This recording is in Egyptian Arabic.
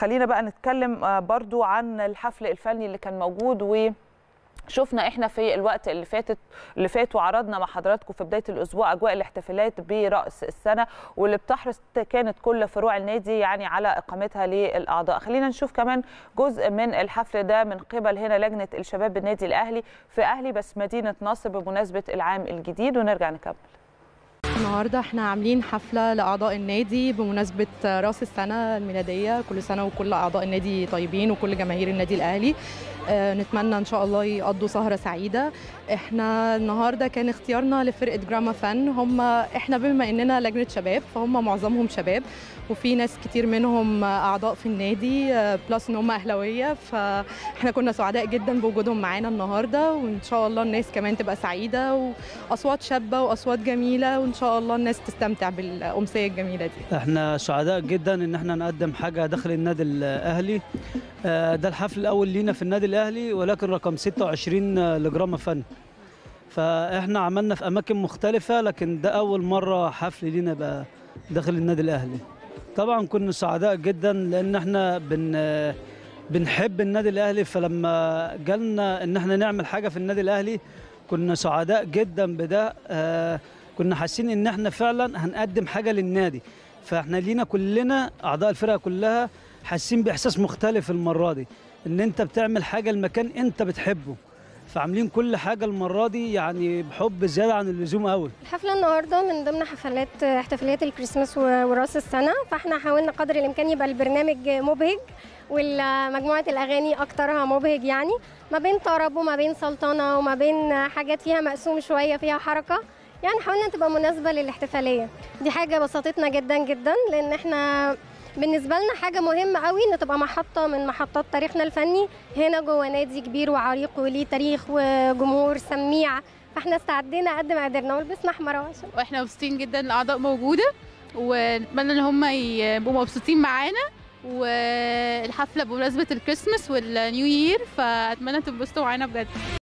خلينا بقى نتكلم آه، برضو عن الحفل الفني اللي كان موجود و شفنا احنا في الوقت اللي فاتت اللي فات وعرضنا مع حضراتكم في بدايه الاسبوع اجواء الاحتفالات براس السنه واللي بتحرص كانت كل فروع النادي يعني على اقامتها للاعضاء خلينا نشوف كمان جزء من الحفل ده من قبل هنا لجنه الشباب بالنادي الاهلي في اهلي بس مدينه نصر بمناسبه العام الجديد ونرجع نكمل النهارده احنا عاملين حفله لاعضاء النادي بمناسبه راس السنه الميلاديه كل سنه وكل اعضاء النادي طيبين وكل جماهير النادي الاهلي آه، نتمنى ان شاء الله يقضوا سهره سعيده احنا النهارده كان اختيارنا لفرقه جراما فن هم احنا بما اننا لجنه شباب فهم معظمهم شباب وفي ناس كتير منهم اعضاء في النادي آه، بلس ان هم اهلاويه فاحنا كنا سعداء جدا بوجودهم معانا النهارده وان شاء الله الناس كمان تبقى سعيده واصوات شابه واصوات جميله وان شاء الله الناس تستمتع بالامسيه الجميله دي احنا سعداء جدا ان احنا نقدم حاجه داخل النادي الاهلي آه، ده الحفل الاول لينا في النادي الاهلي ولكن رقم 26 لجراما فن فاحنا عملنا في اماكن مختلفه لكن ده اول مره حفل لينا بقى داخل النادي الاهلي طبعا كنا سعداء جدا لان احنا بن بنحب النادي الاهلي فلما جالنا ان احنا نعمل حاجه في النادي الاهلي كنا سعداء جدا بده آه، كنا حاسين ان احنا فعلا هنقدم حاجه للنادي فاحنا لينا كلنا اعضاء الفرقه كلها حاسين باحساس مختلف المره دي ان انت بتعمل حاجه لمكان انت بتحبه فعاملين كل حاجه المره دي يعني بحب زياده عن اللزوم قوي الحفلة النهاردة من ضمن حفلات احتفاليات الكريسماس و- وراس السنة فاحنا حاولنا قدر الإمكان يبقى البرنامج مبهج ومجموعة الأغاني أكترها مبهج يعني ما بين طرب وما بين سلطنة وما بين حاجات فيها مقسوم شوية فيها حركة يعني حاولنا تبقى مناسبة للاحتفالية دي حاجة بسطتنا جدا جدا لأن احنا بالنسبة لنا حاجة مهمة قوي إن تبقى محطة من محطات تاريخنا الفني هنا جوه نادي كبير وعريق وليه تاريخ وجمهور سميع فاحنا استعدينا قد ما قدرنا ولبسنا احمر عشان واحنا مبسوطين جدا الاعضاء موجوده ونتمنى ان هم يبقوا مبسوطين معانا والحفله بمناسبه الكريسماس والنيو يير فاتمنى تنبسطوا معانا بجد